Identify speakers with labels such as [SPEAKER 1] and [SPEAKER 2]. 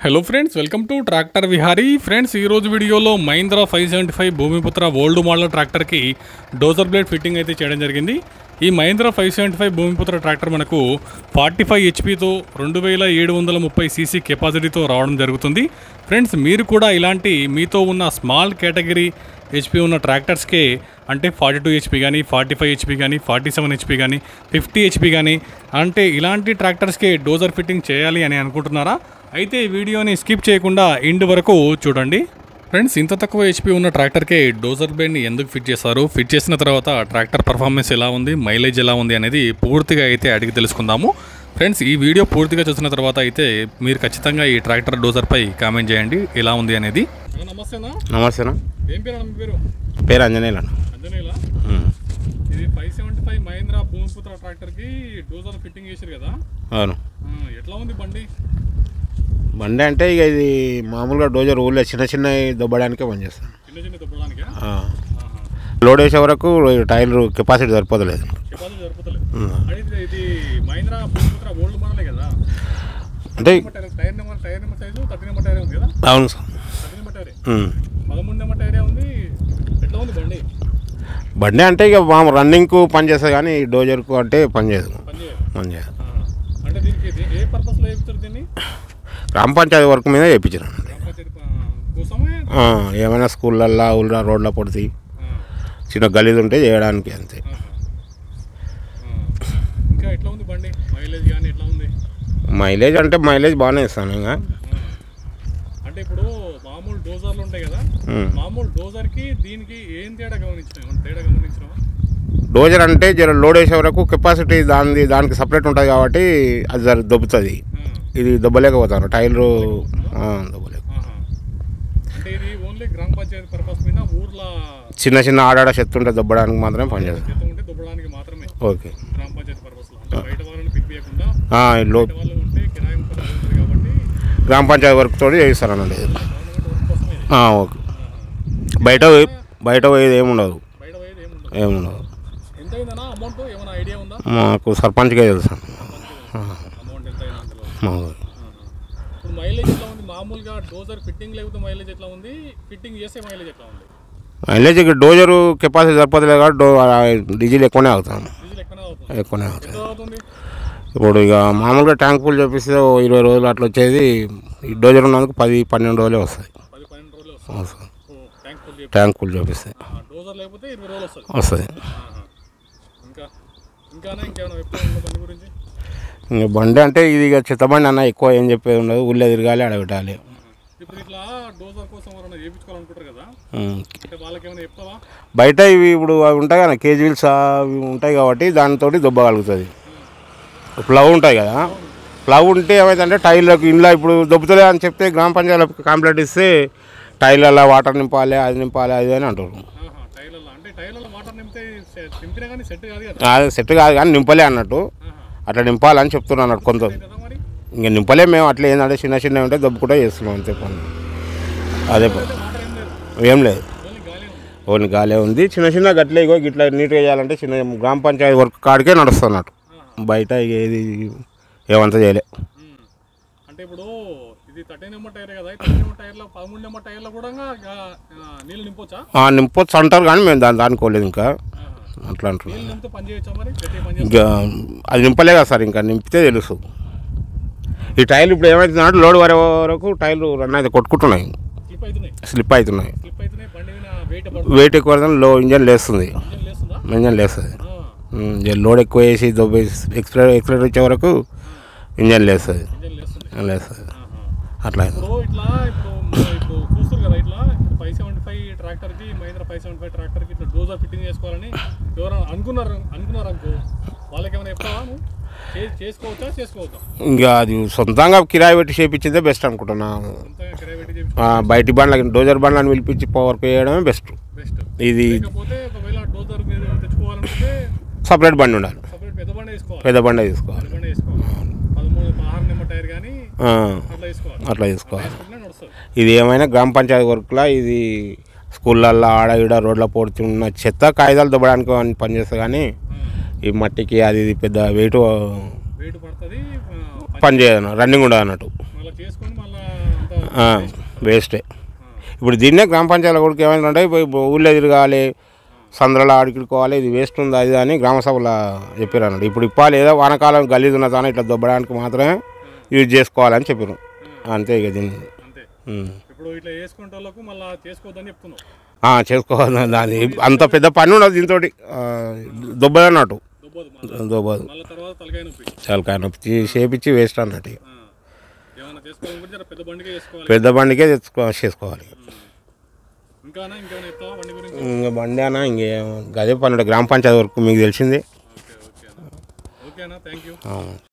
[SPEAKER 1] Hello friends welcome to tractor Vihari friends ఈ రోజు వీడియోలో Mahindra five seventy five Bhoomiputra old model ట్రాక్టర్కి డోజర్ బ్లేడ్ ఫిట్టింగ్ అయితే చేయడం జరిగింది ఈ Mahindra five seventy five Bhoomiputra tractor మనకు ఫార్టీ ఫైవ్ హెచ్పితో రెండు వేల ఏడు వందల ముప్పై సీసీ కెపాసిటీతో రావడం జరుగుతుంది ఫ్రెండ్స్ మీరు కూడా ఇలాంటి మీతో ఉన్న స్మాల్ కేటగిరీ హెచ్పి ఉన్న ట్రాక్టర్స్కే అంటే ఫార్టీ టూ హెచ్పి కానీ ఫార్టీ ఫైవ్ హెచ్పి కానీ ఫార్టీ సెవెన్ హెచ్పి కానీ ఫిఫ్టీ హెచ్పి కానీ అంటే ఇలాంటి ట్రాక్టర్స్కే డోజర్ ఫిట్టింగ్ చేయాలి అని అనుకుంటున్నారా అయితే ఈ వీడియోని స్కిప్ చేయకుండా ఎండ్ వరకు చూడండి ఫ్రెండ్స్ ఇంత తక్కువ హెచ్పి ఉన్న ట్రాక్టర్కే డోజర్ బెండ్ని ఎందుకు ఫిట్ చేశారు ఫిట్ చేసిన తర్వాత ట్రాక్టర్ పర్ఫార్మెన్స్ ఎలా ఉంది మైలేజ్ ఎలా ఉంది అనేది పూర్తిగా అయితే అడిగి తెలుసుకుందాము ఫ్రెండ్స్ ఈ వీడియో పూర్తిగా చూసిన తర్వాత అయితే మీరు ఖచ్చితంగా ఈ ట్రాక్టర్ డోజర్పై కామెంట్ చేయండి ఎలా ఉంది అనేది నమస్తేనా
[SPEAKER 2] నమస్తేనా
[SPEAKER 1] ఏం పేరు అన్న మీ పేరు
[SPEAKER 2] పేరు అంజనేయులు అన్న
[SPEAKER 1] అంజనేయులా
[SPEAKER 2] ఉమ్.
[SPEAKER 1] ఇది five seventy five Mahindra Bhoomiputra ట్రాక్టర్కి డోజర్ ఫిట్టింగ్ చేశారు కదా
[SPEAKER 2] అవును
[SPEAKER 1] ఆ, ఎట్లా ఉంది బండి
[SPEAKER 2] బండి అంటే ఇక ఇది మామూలుగా డోజర్ ఊళ్ళో చిన్న చిన్న దొబ్బడానికే పనిచేస్తాను
[SPEAKER 1] చిన్న చిన్న తప్పడానికా
[SPEAKER 2] లోడ్ వేసే వరకు టైర్ కెపాసిటీ సరిపోతలేదు
[SPEAKER 1] కెపాసిటీ సరిపోతలేదు
[SPEAKER 2] ఉమ్.
[SPEAKER 1] అంటే ఇది- ఇది మహేంద్ర భూమిపుత్ర ఓల్డ్ మోడలే కదా
[SPEAKER 2] అంటే
[SPEAKER 1] number tyre tyre number tyre number size thirty number టైరే ఉంది కదా
[SPEAKER 2] అవును సార్
[SPEAKER 1] థర్టీ నెంబర్ టైరే
[SPEAKER 2] ఉమ్.
[SPEAKER 1] పదమూడు నెంబర్ టైరే ఉంది ఎట్లా ఉంది బండి
[SPEAKER 2] బండి అంటే ఇక మా రన్నింగ్కు పని చేస్తుంది కానీ ఈ డోజర్కు అంటే పని చేయదు
[SPEAKER 1] పని చేయదు
[SPEAKER 2] పని చేయదు
[SPEAKER 1] ఆ, అంటే దీనికి ఇది ఏ పర్పస్లో వేపుతారు దీన్ని
[SPEAKER 2] గ్రామ పంచాయతీ వర్క్ మీద వేయించాను
[SPEAKER 1] గ్రామ పంచాయతీ ఆ, కోసమే
[SPEAKER 2] ఏమైనా స్కూళ్ళల్లో ఊళ్ళో రోడ్ల పొడిచి
[SPEAKER 1] ఆ,
[SPEAKER 2] చిన్న గలీజ్ ఉంటే చేయడానికి అంతే
[SPEAKER 1] ఆహా. ఆ. ఇంకా ఎట్లా ఉంది బండి మైలేజ్ కానీ ఎట్లా ఉంది
[SPEAKER 2] మైలేజ్ అంటే మైలేజ్ బాగానే ఇస్తాను ఇంకా
[SPEAKER 1] అంటే ఇప్పుడు మామూలు డోజర్లు ఉంటాయి కదా
[SPEAKER 2] ఉమ్.
[SPEAKER 1] మామూలు డోజర్ కి దీనికి ఏం తేడా గమనించినావు ఏమన్నా తేడా గమనించినావా
[SPEAKER 2] డోజర్ అంటే జర లోడ్ వేసే వరకు కెపాసిటీ దాని దానికి సపరేట్ ఉంటుంది కాబట్టి అది జర దొబ్బుతుంది
[SPEAKER 1] ఆ,
[SPEAKER 2] ఇది దొబ్బలేకపోతాను టైర్లు ఆ, దొబ్బలేక
[SPEAKER 1] ఆహా. అంటే ఇది ఓన్లీ గ్రామ పంచాయతీ పర్పస్ మీద ఊర్లో
[SPEAKER 2] చిన్న చిన్న ఆడాడ శక్తి ఉంటే దొబ్బడానికి మాత్రమే పనిచేస్తాను
[SPEAKER 1] చేత ఉంటే దుబ్బడానికి మాత్రమే
[SPEAKER 2] ఓకే
[SPEAKER 1] గ్రామ పంచాయతీ పర్పస్ లో అంటే బయట వాళ్ళని పిలిపియకుండా
[SPEAKER 2] ఆ, ఈ లో
[SPEAKER 1] బయట వాళ్ళు ఉంటే కిరాయి ఉంటుంది ఉంటుంది కాబట్టి
[SPEAKER 2] గ్రామ పంచాయతీ వర్క్ తోటి చేయిస్తానండి
[SPEAKER 1] గవర్నమెంట్ వర్క్ కోసమే ఇది.
[SPEAKER 2] ఆ, ఓకే బయట పోయి- బయట పోయేది ఏముండదు
[SPEAKER 1] బయట పోయేది ఏముండదు
[SPEAKER 2] ఏముండదు
[SPEAKER 1] ఎంత అయిందన్నా అమౌంట్ ఏమైనా ఐడియా ఉందా
[SPEAKER 2] మాకు సర్పంచ్కే తెలుసు
[SPEAKER 1] అమౌంట్ ఎంత అయినా అందులో
[SPEAKER 2] మాకు
[SPEAKER 1] ఇప్పుడు మైలేజ్ ఎట్లా ఉంది మామూలుగా డోజర్ ఫిట్టింగ్ లేకపోతే మైలేజ్ ఎట్లా ఉంది ఫిట్టింగ్ చేసే మైలేజ్ ఎట్లా ఉంది
[SPEAKER 2] మైలేజ్ ఇక డోజరు కెపాసిటీ సరిపోతలేదు కాబట్టి డో ఆ, డీజిల్ ఎక్కువనే అవుతాను
[SPEAKER 1] డీజిల్ ఎక్కువనే అవుతుంది
[SPEAKER 2] ఎక్కువనే అవుతుంది
[SPEAKER 1] ఎంత అవుతుంది
[SPEAKER 2] ఇప్పుడు ఇక మామూలుగా ట్యాంక్ ఫుల్ చేపిస్తే ఓ ఇరవై రోజులు అట్లా వచ్చేది ఈ డోజర్ ఉన్నందుకు పది పన్నెండు రోజులే వస్తాయి
[SPEAKER 1] పది పన్నెండు రోజులు వస్తుంది
[SPEAKER 2] వస్తుంది.
[SPEAKER 1] ఓ, ట్యాంక్ ఫుల్ చెప్పి
[SPEAKER 2] ట్యాంక్ ఫుల్ చేపిస్తే
[SPEAKER 1] డోజర్ లేకపోతే ఇరవై రోజులు వస్తుంది
[SPEAKER 2] వస్తుంది
[SPEAKER 1] ఆహా. ఇంకా ఇంకానా ఇంకేమైనా చెప్తా ఉందా బండి గురించి
[SPEAKER 2] ఇంక బండి అంటే ఇది ఇక చిత్తబండి అన్న ఎక్కువ ఏం చెప్పేది ఉండదు ఊళ్ళో తిరగాలి ఆడబెట్టాలి
[SPEAKER 1] ఆహా. ఇప్పుడు ఇట్లా డోజర్ కోసం ఎవరైనా చేయించుకోవాలనుకుంటారు కదా
[SPEAKER 2] ఉం.
[SPEAKER 1] అంటే వాళ్ళకి ఏమైనా చెప్తావా
[SPEAKER 2] బయట ఇవి ఇప్పుడు అవి ఉంటాయి కదా కేజీ వీల్స్ అవి ఉంటాయి కాబట్టి దానితో దొబ్బగలుగుతుంది ప్లవ్ ఉంటాయి కదా ప్లవ్ ఉంటే ఏమైందంటే టైర్లకు ఇంట్లో ఇప్పుడు దొబ్బుతలే అని చెప్తే గ్రామ పంచాయతీలకు కంప్లైంట్ ఇస్తే టైర్లలో వాటర్ నింపాలి అది నింపాలి అది అని అంటారు
[SPEAKER 1] ఆహా టైర్లలో అంటే టైర్లలో వాటర్ నింపితే సె- నింపినా కానీ సెట్ కాదు కదా
[SPEAKER 2] అది సెట్ కాదు కానీ నింపలే అన్నట్టు
[SPEAKER 1] ఆహా.
[SPEAKER 2] అట్లా నింపాలని చెప్తున్నారు అన్నట్టు కొంత
[SPEAKER 1] కదా మరి
[SPEAKER 2] ఇంక నింపలే మేము అట్లా ఏంటంటే చిన్న చిన్న ఉంటే దొబ్బుకుంటే చేస్తున్నాం అంతే పని అదే పని
[SPEAKER 1] వాటర్ ఏం లేదు
[SPEAKER 2] ఏం లేదు
[SPEAKER 1] ఓన్లీ గాలి ఉంది
[SPEAKER 2] ఓన్లీ గాలే ఉంది చిన్న చిన్న గట్లే ఇగో ఇట్లా నీట్గా చేయాలంటే చిన్న గ్రామ పంచాయతీ వర్క్ కాడికే నడుస్తున్నట్టు బయట ఇక ఏది ఏమంతా చేయలే
[SPEAKER 1] ఉమ్. అంటే ఇప్పుడు ఇది థర్టీ నెంబర్ టైర్ కదా థర్టీ నెంబర్ టైర్లో పదమూడు నెంబర్ టైర్లో కూడా గా- ఆ, నీళ్ళు నింపొచ్చా
[SPEAKER 2] ఆ, నింపొచ్చు అంటారు కానీ మేము దాన్ని దానుకోలేదు ఇంకా
[SPEAKER 1] ఆహా.
[SPEAKER 2] అట్లా అంటున్నాం
[SPEAKER 1] నీళ్ళు నింపితే పని చేయొచ్చా మరి గట్టి పని చేస్తా
[SPEAKER 2] ఇంకా అది నింపలే కదా సార్ ఇంకా నింపితే తెలుసు ఈ టైర్లు ఇప్పుడు ఏమవుతుందంటే లోడ్ వరే వరకు టైర్లు రన్ అయితే కొట్టుకుంటున్నాయి
[SPEAKER 1] స్లిప్ అవుతున్నాయి
[SPEAKER 2] స్లిప్ అవుతున్నాయి
[SPEAKER 1] స్లిప్ అవుతున్నాయి బండి మీద వెయిట్ పడుతుంది
[SPEAKER 2] వెయిట్ ఎక్కువ పడితే లో ఇంజన్ లేస్తుంది
[SPEAKER 1] ఇంజన్ లేస్తుందా
[SPEAKER 2] ఇంజన్ లేస్తుంది
[SPEAKER 1] ఆ,
[SPEAKER 2] ఉమ్, ఇక లోడ్ ఎక్కువ వేసి దొబ్బేసి ఎక్స్ప్రెస్ ఎక్స్ప్రెస్ వచ్చే వరకు ఇంజన్ లేస్తుంది
[SPEAKER 1] ఇంజన్ లేస్తుంది
[SPEAKER 2] లేస్తుంది
[SPEAKER 1] ఆహా.
[SPEAKER 2] అట్లా
[SPEAKER 1] ఇప్పుడు ఇట్లా ఇప్పుడు మ- ఇప్పుడు చూస్తారు కదా ఇట్లా ఫైవ్ సెవెంటీ ఫైవ్ ట్రాక్టర్కి మహేంద్ర ఫైవ్ సెవెంటీ ఫైవ్ ట్రాక్టర్కి ఇట్లా డోజర్ ఫిట్టింగ్ చేసుకోవాలని ఎవరైనా అనుకున్నారు అనుకున్నారు అనుకో వాళ్ళకి ఏమైనా చెప్తావా నువ్వు చే- చేసుకోవచ్చా చేసుకోవచ్చా
[SPEAKER 2] ఇంకా అది సొంతంగా కిరాయి పెట్టి చేపించిందే బెస్ట్ అనుకుంటున్నా
[SPEAKER 1] సొంతంగా కిరాయి పెట్టి చేయించు
[SPEAKER 2] ఆ, బయటి బండ్లకి డోజర్ బండ్లను పిలిపించి పవర్ చేయడమే బెస్ట్
[SPEAKER 1] బెస్ట్
[SPEAKER 2] ఇది
[SPEAKER 1] లేకపోతే ఒకవేళ డోజర్ మీరు తెచ్చుకోవాలనుకుంటే
[SPEAKER 2] సపరేట్ బండి ఉండాలి
[SPEAKER 1] సపరేట్ పెద్ద బండి వేసుకోవాలి
[SPEAKER 2] పెద్ద బండి తీసుకోవాలి
[SPEAKER 1] పెద్ద బండి వేసుకోవాలి పదమూడు పదహారు నెంబర్ టైర్ కానీ
[SPEAKER 2] ఆ,
[SPEAKER 1] అట్లా వేసుకోవాలి
[SPEAKER 2] అట్లా తీసుకోవాలి
[SPEAKER 1] వేసుకుంటే నడుస్తుంది
[SPEAKER 2] ఇది ఏమైనా గ్రామ పంచాయతీ వర్క్లా ఇది స్కూళ్ళల్లో ఆడ ఈడ రోడ్ల పోడుతున్న చెత్త కాగితాలు దొబ్బడానికి అని పనిచేస్తుంది కానీ ఈ మట్టికి అది ఇది పెద్ద వెయిట్
[SPEAKER 1] వెయిట్ పడుతుంది
[SPEAKER 2] పని చేయదు రన్నింగ్ ఉండదు అన్నట్టు
[SPEAKER 1] ఆ, మళ్ళీ చేసుకొని మళ్ళీ
[SPEAKER 2] ఆ, వేస్టే ఇప్పుడు దీన్నే గ్రామ పంచాయతీ కూడా ఏమైందంటే ఇప్పుడు ఊళ్ళో తిరగాలి సంద్రలో ఆడికిడుకోవాలి ఇది వేస్ట్ ఉంది అది అని గ్రామ సభలో చెప్పారు అన్నాడు ఇప్పుడు ఇప్పాలి ఏదో వానకాలం గలీజ్ ఉన్న తాను ఇట్లా దొబ్బడానికి మాత్రమే యూజ్ చేసుకోవాలని చెప్పారు అంతే ఇక దీన్ని
[SPEAKER 1] అంతే
[SPEAKER 2] ఉం.
[SPEAKER 1] ఇప్పుడు ఇట్లా వేసుకుంటే వాళ్ళకు మళ్ళీ చేసుకోవద్దని చెప్తున్నావు
[SPEAKER 2] ఆ, చేసుకోవాలి దాని అంత పెద్ద పని ఉండదు దీంతో దొబ్బది అన్నట్టు
[SPEAKER 1] దుబ్బదు మళ్ళీ
[SPEAKER 2] దొబ్బదు
[SPEAKER 1] మళ్ళీ తర్వాత తలకాయ నొప్పి
[SPEAKER 2] చాలా నొప్పి చేపించి వేస్ట్ అన్నట్టు ఇక.
[SPEAKER 1] ఆ. ఏమైనా చేసుకోవాలనుకుంటే జర పెద్ద బండికే చేసుకోవాలి
[SPEAKER 2] పెద్ద బండికే తెచ్చుకో చేసుకోవాలి
[SPEAKER 1] ఇంకానా ఇంకేమైనా చెప్తావా బండి గురించి
[SPEAKER 2] ఇంకా బండి అన్న ఇంకేం గదే పన్నెండు గ్రామ పంచాయతీ వరకు మీకు తెలిసిందే
[SPEAKER 1] ఓకే ఓకే ఓకేనా థ్యాంక్ యూ
[SPEAKER 2] అవును